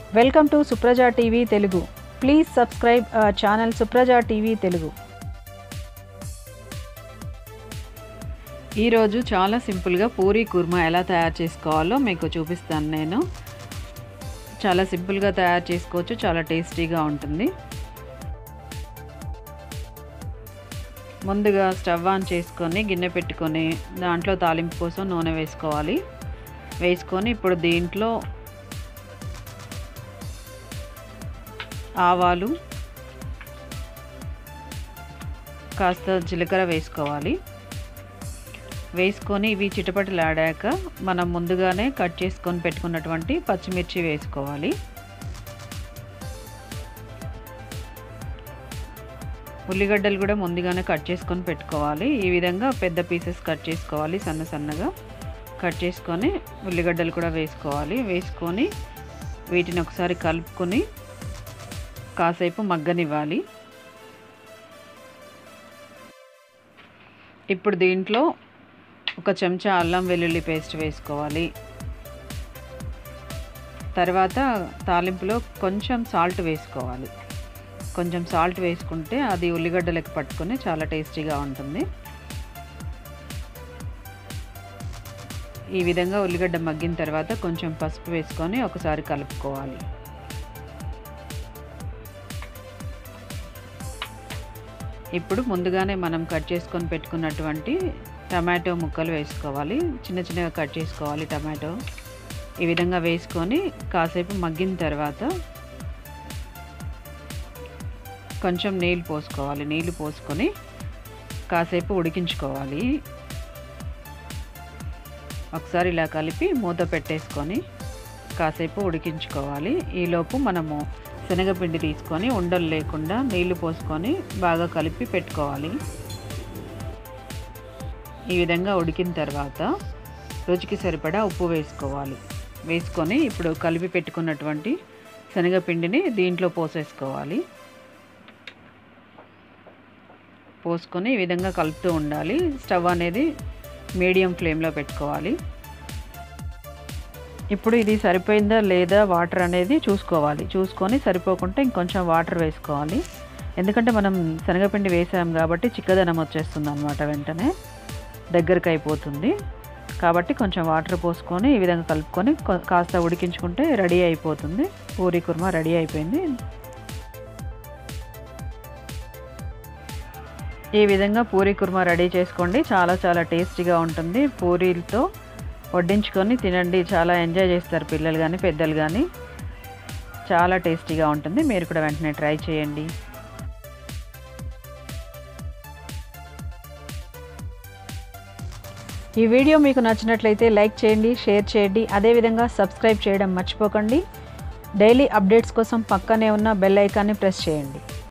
welcome to Supraja TV Telugu please subscribe our channel Supraja TV Telugu ఈరోజు చాలా సింపుల్గా పూరీ కుర్మా ఎలా తయారు చేసుకోవాలో మీకు చూపిస్తాను నేను చాలా సింపుల్గా తయారు చేసుకోవచ్చు చాలా టేస్టీగా ఉంటుంది ముందుగా స్టవ్ ఆన్ చేసుకొని గిన్నె పెట్టుకొని దాంట్లో తాలింపు కోసం నూనె వేసుకోవాలి వేసుకొని ఇప్పుడు దీంట్లో ఆవాలు కాస్త జీలకర్ర వేసుకోవాలి వేసుకొని ఇవి చిటపటలాడాక మనం ముందుగానే కట్ చేసుకొని పెట్టుకున్నటువంటి పచ్చిమిర్చి వేసుకోవాలి ఉల్లిగడ్డలు కూడా ముందుగానే కట్ చేసుకొని పెట్టుకోవాలి ఈ విధంగా పెద్ద పీసెస్ కట్ చేసుకోవాలి సన్న సన్నగా కట్ చేసుకొని ఉల్లిగడ్డలు కూడా వేసుకోవాలి వేసుకొని వీటిని ఒకసారి కలుపుకొని కాసేపు మగ్గనివ్వాలి ఇప్పుడు దీంట్లో ఒక చెంచా అల్లం వెల్లుల్లి పేస్ట్ వేసుకోవాలి తర్వాత తాలింపులో కొంచెం సాల్ట్ వేసుకోవాలి కొంచెం సాల్ట్ వేసుకుంటే అది ఉల్లిగడ్డలకు పట్టుకొని చాలా టేస్టీగా ఉంటుంది ఈ విధంగా ఉల్లిగడ్డ మగ్గిన తర్వాత కొంచెం పసుపు వేసుకొని ఒకసారి కలుపుకోవాలి ఇప్పుడు ముందుగానే మనం కట్ చేసుకొని పెట్టుకున్నటువంటి టమాటో ముక్కలు వేసుకోవాలి చిన్న చిన్నగా కట్ చేసుకోవాలి టమాటో ఈ విధంగా వేసుకొని కాసేపు మగ్గిన తర్వాత కొంచెం నీళ్ళు పోసుకోవాలి నీళ్ళు పోసుకొని కాసేపు ఉడికించుకోవాలి ఒకసారి ఇలా కలిపి మూత పెట్టేసుకొని కాసేపు ఉడికించుకోవాలి ఈలోపు మనము శనగపిండి తీసుకొని ఉండలు లేకుండా నీళ్లు పోసుకొని బాగా కలిపి పెట్టుకోవాలి ఈ విధంగా ఉడికిన తర్వాత రుచికి సరిపడా ఉప్పు వేసుకోవాలి వేసుకొని ఇప్పుడు కలిపి పెట్టుకున్నటువంటి శనగపిండిని దీంట్లో పోసేసుకోవాలి పోసుకొని ఈ విధంగా కలుపుతూ ఉండాలి స్టవ్ అనేది మీడియం ఫ్లేమ్లో పెట్టుకోవాలి ఇప్పుడు ఇది సరిపోయిందా లేదా వాటర్ అనేది చూసుకోవాలి చూసుకొని సరిపోకుంటే ఇంకొంచెం వాటర్ వేసుకోవాలి ఎందుకంటే మనం శనగపిండి వేసాం కాబట్టి చిక్కదనం వచ్చేస్తుంది అనమాట వెంటనే దగ్గరికి అయిపోతుంది కాబట్టి కొంచెం వాటర్ పోసుకొని ఈ విధంగా కలుపుకొని కాస్త ఉడికించుకుంటే రెడీ అయిపోతుంది పూరీ కుర్మా రెడీ అయిపోయింది ఈ విధంగా పూరీ కుర్మా రెడీ చేసుకోండి చాలా చాలా టేస్టీగా ఉంటుంది పూరీలతో వడ్డించుకొని తినండి చాలా ఎంజాయ్ చేస్తారు పిల్లలు కానీ పెద్దలు కానీ చాలా టేస్టీగా ఉంటుంది మీరు కూడా వెంటనే ట్రై చేయండి ఈ వీడియో మీకు నచ్చినట్లయితే లైక్ చేయండి షేర్ చేయండి అదేవిధంగా సబ్స్క్రైబ్ చేయడం మర్చిపోకండి డైలీ అప్డేట్స్ కోసం పక్కనే ఉన్న బెల్ ఐకాన్ని ప్రెస్ చేయండి